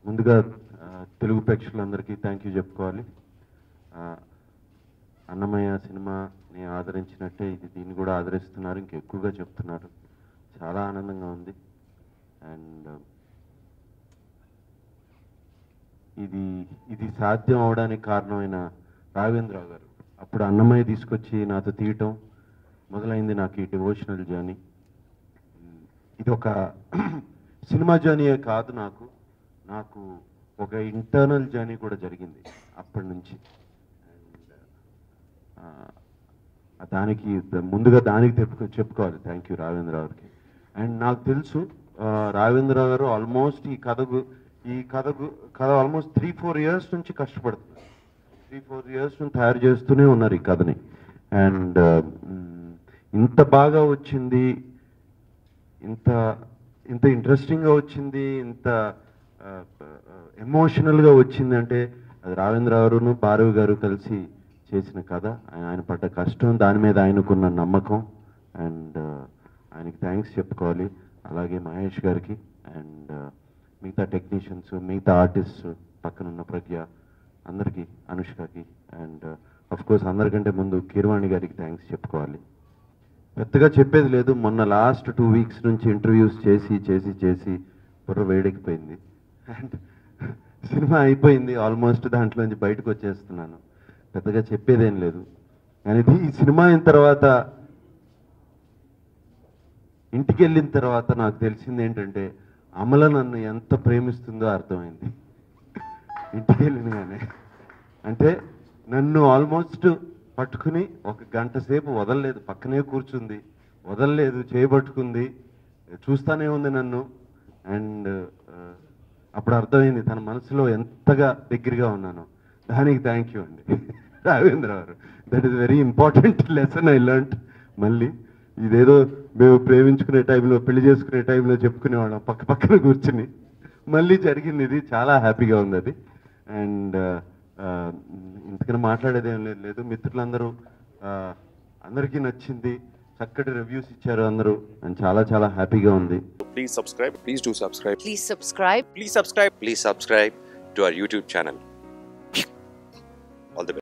ముందుగా ఆ, తెలుగు ప్రేక్షకులందరికీ థ్యాంక్ యూ చెప్పుకోవాలి ఆ, అన్నమయ్య సినిమాని ఆదరించినట్టే ఇది దీన్ని కూడా ఆదరిస్తున్నారు ఇంకెక్కువగా చెప్తున్నారు చాలా ఆనందంగా ఉంది అండ్ ఇది ఇది సాధ్యం అవడానికి కారణమైన రాఘవేంద్రరావు గారు అప్పుడు అన్నమయ్య తీసుకొచ్చి నాతో తీయటం మొదలైంది నాకు ఈ డివోషనల్ జర్నీ ఇది ఒక సినిమా జర్నీయే కాదు నాకు నాకు ఒక ఇంటర్నల్ జర్నీ కూడా జరిగింది అప్పటి నుంచి అండ్ దానికి ముందుగా దానికి చెప్పుకో చెప్పుకోవాలి థ్యాంక్ యూ రావేంద్రరావుకి అండ్ నాకు తెలుసు ఆ, రావేంద్రరావు గారు ఆల్మోస్ట్ ఈ కథకు ఈ కథకు కథ ఆల్మోస్ట్ త్రీ ఫోర్ ఇయర్స్ నుంచి కష్టపడుతున్నారు త్రీ ఫోర్ ఇయర్స్ నుంచి తయారు చేస్తూనే ఉన్నారు ఈ కథని అండ్ ఇంత బాగా వచ్చింది ఇంత ఇంత ఇంట్రెస్టింగ్గా వచ్చింది ఇంత ఎమోషనల్గా వచ్చింది అంటే అది రావేంద్ర గారును భారవి గారు కలిసి చేసిన కథ ఆయన ఆయన పడ్డ కష్టం దాని మీద ఆయనకున్న నమ్మకం అండ్ ఆయనకి థ్యాంక్స్ చెప్పుకోవాలి అలాగే మహేష్ గారికి అండ్ మిగతా టెక్నీషియన్స్ మిగతా ఆర్టిస్ట్ పక్కనున్న ప్రజ్ఞ అందరికీ అనుష్కకి అండ్ అఫ్ కోర్స్ అందరికంటే ముందు కీర్వాణి గారికి థ్యాంక్స్ చెప్పుకోవాలి పెద్దగా చెప్పేది లేదు మొన్న లాస్ట్ టూ వీక్స్ నుంచి ఇంటర్వ్యూస్ చేసి చేసి చేసి బుర్ర వేడెక్కిపోయింది అండ్ సినిమా అయిపోయింది ఆల్మోస్ట్ దాంట్లోంచి బయటకు వచ్చేస్తున్నాను పెద్దగా చెప్పేదేం లేదు కానీ ఇది ఈ సినిమా అయిన తర్వాత ఇంటికి వెళ్ళిన తర్వాత నాకు తెలిసింది ఏంటంటే అమల నన్ను ఎంత ప్రేమిస్తుందో అర్థమైంది ఇంటికి వెళ్ళినగానే అంటే నన్ను ఆల్మోస్ట్ పట్టుకుని ఒక గంట సేపు వదలలేదు పక్కనే కూర్చుంది వదలలేదు చేయబట్టుకుంది చూస్తానే ఉంది నన్ను అండ్ అప్పుడు అర్థమైంది తన మనసులో ఎంతగా దగ్గరగా ఉన్నాను దానికి థ్యాంక్ యూ అండి రాఘవేంద్ర గారు that is very important lesson I learnt మళ్ళీ ఇదేదో మేము ప్రేమించుకునే టైంలో పెళ్లి చేసుకునే టైంలో చెప్పుకునేవాళ్ళం పక్క పక్కన కూర్చుని మళ్ళీ జరిగింది ఇది చాలా హ్యాపీగా ఉంది అది అండ్ ఇంతకన్నా మాట్లాడేది ఏం లేదు లేదు మిత్రులందరూ ఆ, అందరికీ నచ్చింది చక్కటి రివ్యూస్ ఇచ్చారు అందరూ అండ్ చాలా చాలా హ్యాపీగా ఉంది please subscribe. Please do subscribe. Please subscribe. Please subscribe. Please subscribe to our YouTube channel. All the best.